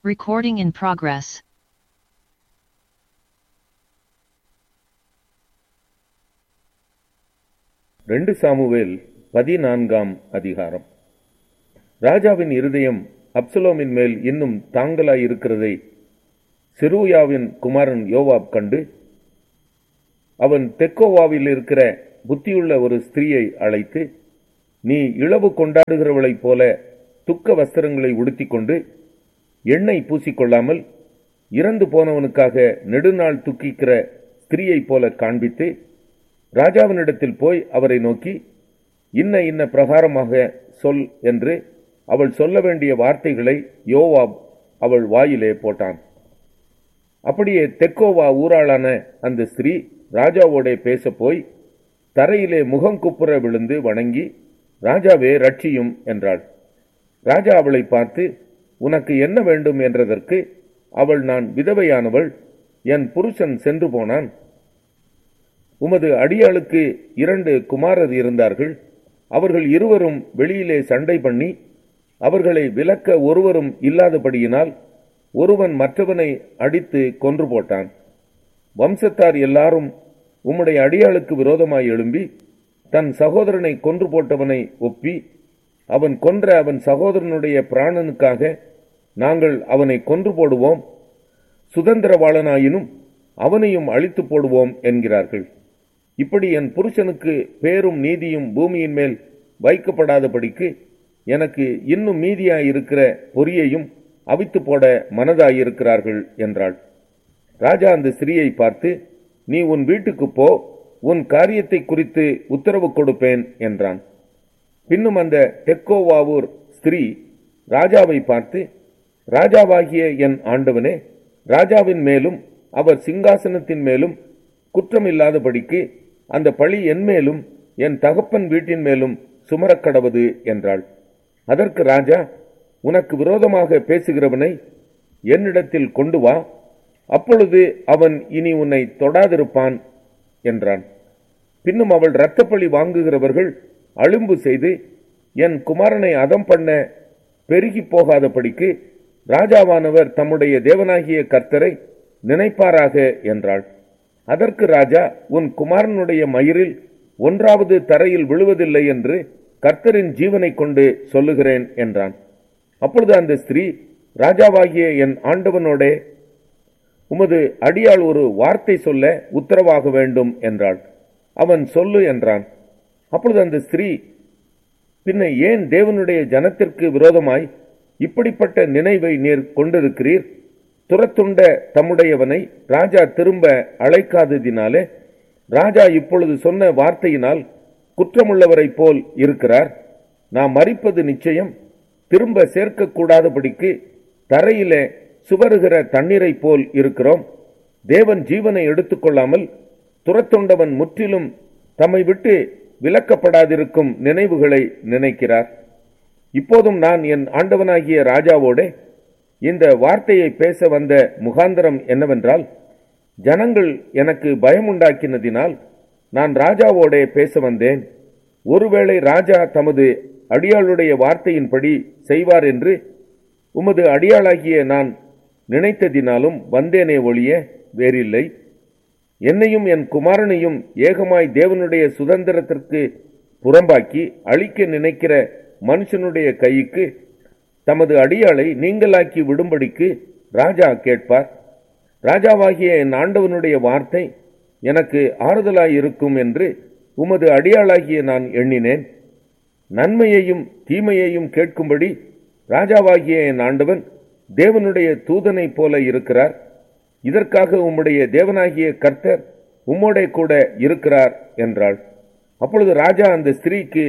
Recording in progress. ரெண்டு Samuel பதினான்காம் அதிகாரம் ராஜாவின் இருதயம் அப்சலோமின் மேல் இன்னும் தாங்கலாய் இருக்கிறதை செருயாவின் குமாரன் யோவாப் கண்டு அவன் தெக்கோவாவில் இருக்கிற புத்தியுள்ள ஒரு ஸ்திரீயை அழைத்து நீ இளவு கொண்டாடுகிறவளைப் போல துக்க வஸ்திரங்களை உடுத்திக்கொண்டு எண்ணெய் பூசிக்கொள்ளாமல் இறந்து போனவனுக்காக நெடுநாள் துக்கிக்கிற ஸ்திரீயைப் போல காண்பித்து ராஜாவினிடத்தில் போய் அவரை நோக்கி இன்ன இன்ன பிரகாரமாக சொல் என்று அவள் சொல்ல வேண்டிய வார்த்தைகளை யோவாப் அவள் வாயிலே போட்டான் அப்படியே தெக்கோவா ஊராளான அந்த ஸ்திரீ ராஜாவோடே பேச போய் தரையிலே முகம் குப்புற விழுந்து வணங்கி ராஜாவே ரட்சியும் என்றாள் ராஜா அவளை பார்த்து உனக்கு என்ன வேண்டும் என்றதற்கு அவள் நான் விதவையானவள் என் புருஷன் சென்று போனான் உமது அடியாளுக்கு இரண்டு குமாரர் இருந்தார்கள் அவர்கள் இருவரும் வெளியிலே சண்டை பண்ணி அவர்களை விலக்க ஒருவரும் இல்லாதபடியினால் ஒருவன் மற்றவனை அடித்து கொன்று போட்டான் வம்சத்தார் எல்லாரும் உம்முடைய அடியாளுக்கு விரோதமாய் எழும்பி தன் சகோதரனை கொன்று போட்டவனை ஒப்பி அவன் கொன்ற அவன் சகோதரனுடைய பிராணனுக்காக நாங்கள் அவனை கொன்று போடுவோம் சுதந்திரவாளனாயினும் அவனையும் அழித்து போடுவோம் என்கிறார்கள் இப்படி என் புருஷனுக்கு பேரும் நீதியும் பூமியின் மேல் வைக்கப்படாதபடிக்கு எனக்கு இன்னும் மீதியாயிருக்கிற பொரியையும் அவித்து போட மனதாயிருக்கிறார்கள் என்றாள் ராஜா அந்த ஸ்திரீயை பார்த்து நீ உன் வீட்டுக்கு போ உன் காரியத்தை குறித்து உத்தரவு கொடுப்பேன் என்றான் பின்னும் அந்த தெக்கோவாவூர் ஸ்திரீ ராஜாவை பார்த்து ராஜாவாகிய என் ஆண்டவனே ராஜாவின் மேலும் அவர் சிங்காசனத்தின் மேலும் குற்றமில்லாதபடிக்கு அந்த பழி என் மேலும் என் தகப்பன் வீட்டின் மேலும் சுமரக்கடவது என்றாள் அதற்கு ராஜா உனக்கு விரோதமாக பேசுகிறவனை என்னிடத்தில் கொண்டு வா அப்பொழுது அவன் இனி உன்னை தொடாதிருப்பான் என்றான் பின்னும் அவள் இரத்தப்பழி வாங்குகிறவர்கள் அழும்பு செய்து என் குமாரனை அதம் பண்ண பெருகி போகாதபடிக்கு ராஜாவானவர் தம்முடைய தேவனாகிய கர்த்தரை நினைப்பாராக என்றாள் அதற்கு ராஜா உன் குமாரனுடைய மயிரில் ஒன்றாவது தரையில் விழுவதில்லை என்று கர்த்தரின் ஜீவனை கொண்டு சொல்லுகிறேன் என்றான் அப்பொழுது அந்த ஸ்திரீ ராஜாவாகிய என் ஆண்டவனோடே உமது அடியாள் ஒரு வார்த்தை சொல்ல உத்தரவாக வேண்டும் என்றாள் அவன் சொல்லு என்றான் அப்பொழுது அந்த ஸ்திரீ பின்ன ஏன் தேவனுடைய ஜனத்திற்கு விரோதமாய் இப்படிப்பட்ட நினைவை நீர் கொண்டிருக்கிறீர் துரத்துண்ட தம்முடையவனை ராஜா திரும்ப அழைக்காததினாலே ராஜா இப்பொழுது சொன்ன வார்த்தையினால் குற்றமுள்ளவரைப் போல் இருக்கிறார் நாம் மறிப்பது நிச்சயம் திரும்ப சேர்க்கக்கூடாதபடிக்கு தரையிலே சுவருகிற தண்ணீரைப் போல் இருக்கிறோம் தேவன் ஜீவனை எடுத்துக்கொள்ளாமல் துரத்துண்டவன் முற்றிலும் தம்மை விட்டு விலக்கப்படாதிருக்கும் நினைவுகளை நினைக்கிறார் இப்போதும் நான் என் ஆண்டவனாகிய ராஜாவோடே இந்த வார்த்தையை பேச வந்த முகாந்தரம் என்னவென்றால் ஜனங்கள் எனக்கு பயமுண்டாக்கினதினால் நான் ராஜாவோடே பேச வந்தேன் ஒருவேளை ராஜா தமது அடியாளுடைய வார்த்தையின்படி செய்வார் என்று உமது அடியாளாகிய நான் நினைத்ததினாலும் வந்தேனே ஒழிய வேறில்லை என்னையும் என் குமாரனையும் ஏகமாய் தேவனுடைய சுதந்திரத்திற்கு புறம்பாக்கி அழிக்க நினைக்கிற மனுஷனுடைய கைக்கு தமது அடியாளை நீங்களாக்கி விடும்படிக்கு ராஜா கேட்பார் ராஜாவாகிய என் ஆண்டவனுடைய வார்த்தை எனக்கு ஆறுதலாயிருக்கும் என்று உமது அடியாளாகிய நான் எண்ணினேன் நன்மையையும் தீமையையும் கேட்கும்படி ராஜாவாகிய என் ஆண்டவன் தேவனுடைய தூதனைப் போல இருக்கிறார் இதற்காக உம்முடைய தேவனாகிய கர்த்தர் உம்மோடே கூட இருக்கிறார் என்றாள் அப்பொழுது ராஜா அந்த ஸ்திரீக்கு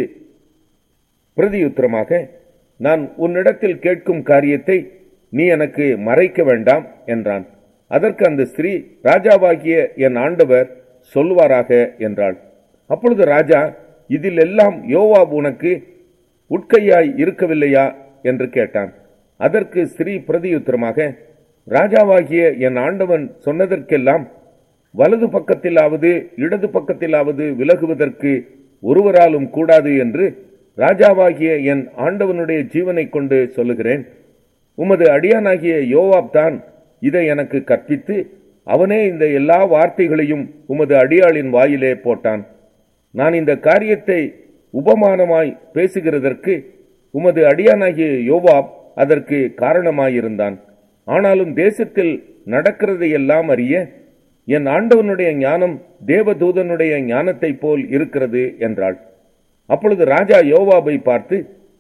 பிரதியுத்தரமாக நான் உன்னிடத்தில் கேட்கும் காரியத்தை நீ எனக்கு மறைக்க வேண்டாம் என்றான் அதற்கு அந்த ஸ்திரீ ராஜாவாகிய என் ஆண்டவர் சொல்வாராக என்றாள் அப்பொழுது ராஜா இதில் எல்லாம் யோவாப் உனக்கு உட்கையாய் இருக்கவில்லையா என்று கேட்டான் அதற்கு ஸ்திரீ பிரதியுத்தரமாக ராஜாவாகிய என் ஆண்டவன் சொன்னதற்கெல்லாம் வலது பக்கத்திலாவது இடது பக்கத்திலாவது விலகுவதற்கு ஒருவராலும் கூடாது என்று ராஜாவாகிய என் ஆண்டவனுடைய ஜீவனை கொண்டு சொல்லுகிறேன் உமது அடியானாகிய யோவாப் தான் இதை எனக்கு கற்பித்து அவனே இந்த எல்லா வார்த்தைகளையும் உமது அடியாளின் வாயிலே போட்டான் நான் இந்த காரியத்தை உபமானமாய் பேசுகிறதற்கு உமது அடியானாகிய யோவாப் அதற்கு காரணமாயிருந்தான் ஆனாலும் தேசத்தில் நடக்கிறதையெல்லாம் அறிய என் ஆண்டவனுடைய ஞானம் தேவதூதனுடைய ஞானத்தைப் போல் இருக்கிறது என்றாள் அப்பொழுது ராஜா யோவாபை பார்த்து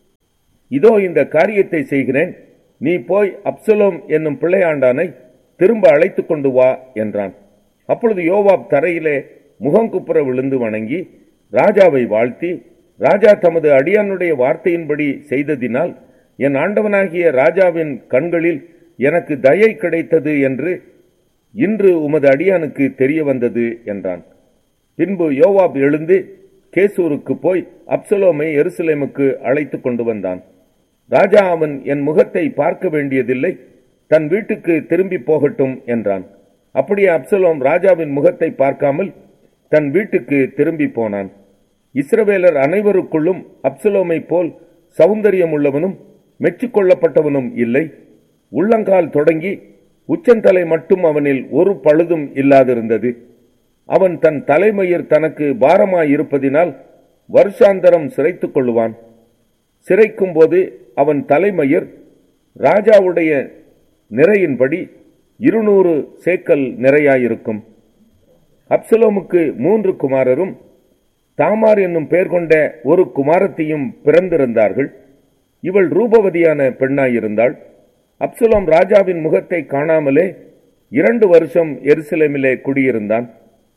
இதோ இந்த காரியத்தை செய்கிறேன் நீ போய் அப்சலோம் என்னும் பிள்ளையாண்டானை திரும்ப அழைத்து கொண்டு வா என்றான் அப்பொழுது யோவாப் தரையிலே முகங்குப்புற விழுந்து வணங்கி ராஜாவை வாழ்த்தி ராஜா தமது அடியானுடைய வார்த்தையின்படி செய்ததினால் என் ஆண்டவனாகிய ராஜாவின் கண்களில் எனக்கு தயை கிடைத்தது என்று இன்று உமது அடியானுக்கு தெரிய வந்தது என்றான் பின்பு யோவாப் எழுந்து கேசூருக்கு போய் அப்சலோமை எருசலேமுக்கு அழைத்து கொண்டு வந்தான் ராஜா அவன் என் முகத்தை பார்க்க வேண்டியதில்லை தன் வீட்டுக்கு திரும்பி போகட்டும் என்றான் அப்படியே அப்சலோம் ராஜாவின் முகத்தை பார்க்காமல் தன் வீட்டுக்கு திரும்பி போனான் இஸ்ரவேலர் அனைவருக்குள்ளும் அப்சலோமை போல் சௌந்தரியம் உள்ளவனும் மெச்சிக்கொள்ளப்பட்டவனும் இல்லை உள்ளங்கால் தொடங்கி உச்சந்தலை மட்டும் அவனில் ஒரு பழுதும் இல்லாதிருந்தது அவன் தன் தலைமயிர் தனக்கு பாரமாயிருப்பதினால் வருஷாந்தரம் சிரைத்துக் கொள்ளுவான் சிரைக்கும் போது அவன் தலைமயிர் ராஜாவுடைய நிறையின்படி இருநூறு சேக்கல் நிறையாயிருக்கும் அப்சலோமுக்கு மூன்று குமாரரும் தாமார் என்னும் பெயர் கொண்ட ஒரு குமாரத்தையும் பிறந்திருந்தார்கள் இவள் ரூபவதியான பெண்ணாயிருந்தாள் அப்சலோம் ராஜாவின் முகத்தை காணாமலே இரண்டு வருஷம் எருசலேமிலே குடியிருந்தான்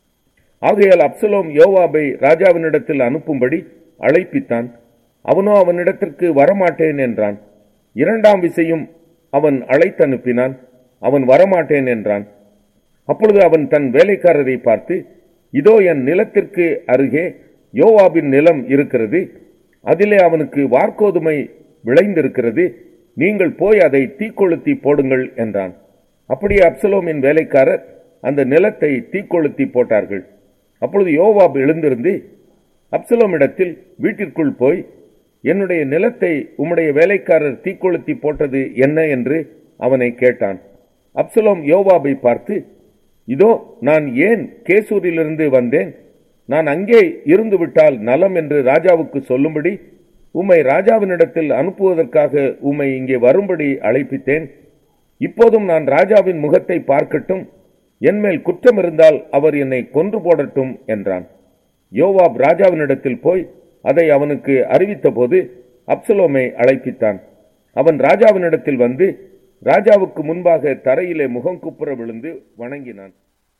ஆகையால் அப்சலோம் யோவாபை ராஜாவினிடத்தில் அனுப்பும்படி அழைப்பித்தான் அவனோ அவனிடத்திற்கு வரமாட்டேன் என்றான் இரண்டாம் விசையும் அவன் அழைத்தனுப்பினான் அவன் வரமாட்டேன் என்றான் அப்பொழுது அவன் தன் வேலைக்காரரை பார்த்து இதோ என் நிலத்திற்கு அருகே யோவாபின் நிலம் இருக்கிறது அதிலே அவனுக்கு வார்கோதுமை விளைந்திருக்கிறது நீங்கள் போய் அதை தீக்கொளுத்தி போடுங்கள் என்றான் அப்படியே அப்சலோமின் வேலைக்காரர் அந்த நிலத்தை தீக்கொளுத்தி போட்டார்கள் அப்பொழுது யோவாப் எழுந்திருந்து அப்சலோமிடத்தில் வீட்டிற்குள் போய் என்னுடைய நிலத்தை உம்முடைய வேலைக்காரர் தீக்கொளுத்தி போட்டது என்ன என்று அவனை கேட்டான் அப்சலோம் யோவாபை பார்த்து இதோ நான் ஏன் கேசூரிலிருந்து வந்தேன் நான் அங்கே இருந்து விட்டால் நலம் என்று ராஜாவுக்கு சொல்லும்படி உம்மை ராஜாவினிடத்தில் அனுப்புவதற்காக உம்மை இங்கே வரும்படி அழைப்பித்தேன் இப்போதும் நான் ராஜாவின் முகத்தை பார்க்கட்டும் என்மேல் குற்றம் இருந்தால் அவர் என்னை கொன்று போடட்டும் என்றான் யோவாப் ராஜாவினிடத்தில் போய் அதை அவனுக்கு அறிவித்தபோது அப்சலோமை அழைப்பித்தான் அவன் ராஜாவினிடத்தில் வந்து ராஜாவுக்கு முன்பாக தரையிலே முகங்குப்புற விழுந்து வணங்கினான்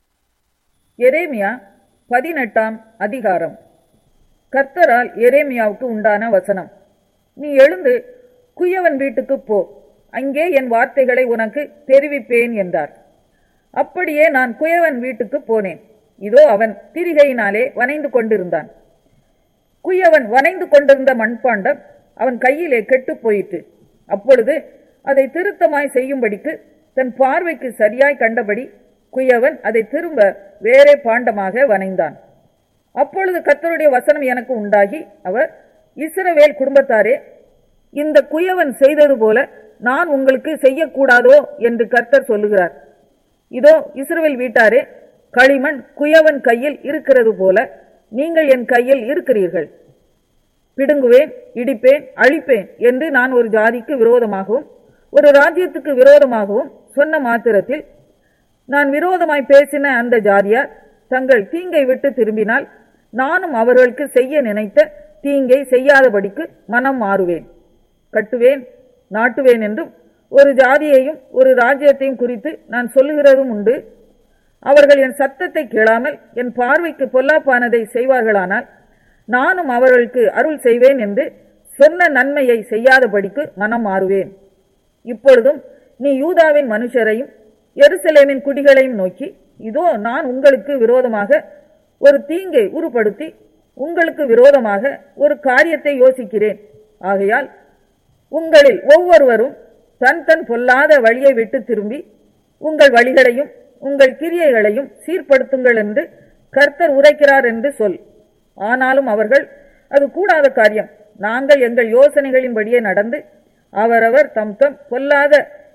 எரேமியா பதினெட்டாம் அதிகாரம் கர்த்தரால் எரேமியாவுக்கு உண்டான வசனம் நீ எழுந்து குயவன் வீட்டுக்கு போ அங்கே என் வார்த்தைகளை உனக்கு தெரிவிப்பேன் என்றார் அப்படியே நான் குயவன் வீட்டுக்கு போனேன் இதோ அவன் திரிகையினாலே வனைந்து கொண்டிருந்தான் குயவன் வனைந்து கொண்டிருந்த மண்பாண்டம் அவன் கையிலே கெட்டுப் போயிற்று அப்பொழுது அதை திருத்தமாய் செய்யும்படிக்கு தன் பார்வைக்கு சரியாய் கண்டபடி குயவன் அதை திரும்ப வேறே பாண்டமாக வனைந்தான் அப்பொழுது கர்த்தருடைய வசனம் எனக்கு உண்டாகி அவர் இஸ்ரவேல் குடும்பத்தாரே இந்த குயவன் செய்தது போல நான் உங்களுக்கு செய்யக்கூடாதோ என்று கர்த்தர் சொல்லுகிறார் இதோ இஸ்ரவேல் வீட்டாரே களிமண் குயவன் கையில் இருக்கிறது போல நீங்கள் என் கையில் இருக்கிறீர்கள் பிடுங்குவேன் இடிப்பேன் அழிப்பேன் என்று நான் ஒரு ஜாதிக்கு விரோதமாகவும் ஒரு ராஜ்யத்துக்கு விரோதமாகவும் சொன்ன மாத்திரத்தில் நான் விரோதமாய் பேசின அந்த ஜாதியார் தங்கள் தீங்கை விட்டு திரும்பினால் நானும் அவர்களுக்கு செய்ய நினைத்த தீங்கை செய்யாதபடிக்கு மனம் மாறுவேன் கட்டுவேன் நாட்டுவேன் என்றும் ஒரு ஜாதியையும் ஒரு ராஜ்யத்தையும் குறித்து நான் சொல்லுகிறதும் உண்டு அவர்கள் என் சத்தத்தை கேளாமல் என் பார்வைக்கு பொல்லாப்பானதை செய்வார்களானால் நானும் அவர்களுக்கு அருள் செய்வேன் என்று சொன்ன நன்மையை செய்யாதபடிக்கு மனம் மாறுவேன் இப்பொழுதும் நீ யூதாவின் மனுஷரையும் எருசலேமின் குடிகளையும் நோக்கி இதோ நான் உங்களுக்கு விரோதமாக ஒரு தீங்கை உருப்படுத்தி உங்களுக்கு விரோதமாக ஒரு காரியத்தை யோசிக்கிறேன் ஆகையால் உங்களில் ஒவ்வொருவரும் தன் தன் பொல்லாத வழியை விட்டு திரும்பி உங்கள் வழிகளையும் உங்கள் கிரியைகளையும் சீர்படுத்துங்கள் என்று கர்த்தர் உரைக்கிறார் என்று சொல் ஆனாலும் அவர்கள் அது கூடாத காரியம் நாங்கள் எங்கள் யோசனைகளின்படியே நடந்து அவரவர் தம் தம் பொல்லாத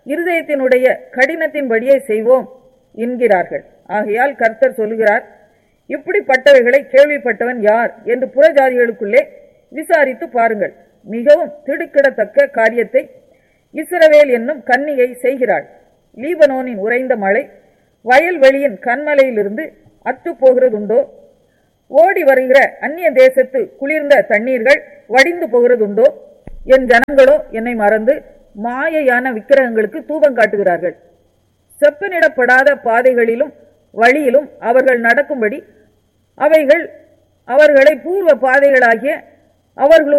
இருதயத்தினுடைய கடினத்தின்படியே செய்வோம் என்கிறார்கள் ஆகையால் கர்த்தர் சொல்லுகிறார் இப்படிப்பட்டவைகளை கேள்விப்பட்டவன் யார் என்று புறஜாதிகளுக்குள்ளே விசாரித்து பாருங்கள் மிகவும் திடுக்கிடத்தக்க காரியத்தை இஸ்ரவேல் என்னும் கன்னிகை செய்கிறாள் லீபனோனின் உறைந்த மழை வயல்வெளியின் கண்மலையிலிருந்து அத்து போகிறதுண்டோ ஓடி வருகிற அந்நிய தேசத்து குளிர்ந்த தண்ணீர்கள் வடிந்து போகிறதுண்டோ என் ஜனங்களோ என்னை மறந்து மாயையான விக்கிரகங்களுக்கு தூபம் காட்டுகிறார்கள் செப்பனிடப்படாத பாதைகளிலும் வழியிலும் அவர்கள் நடக்கும்படி அவைகள் அவர்களை பூர்வ பாதைகளாகிய அவர்களோடு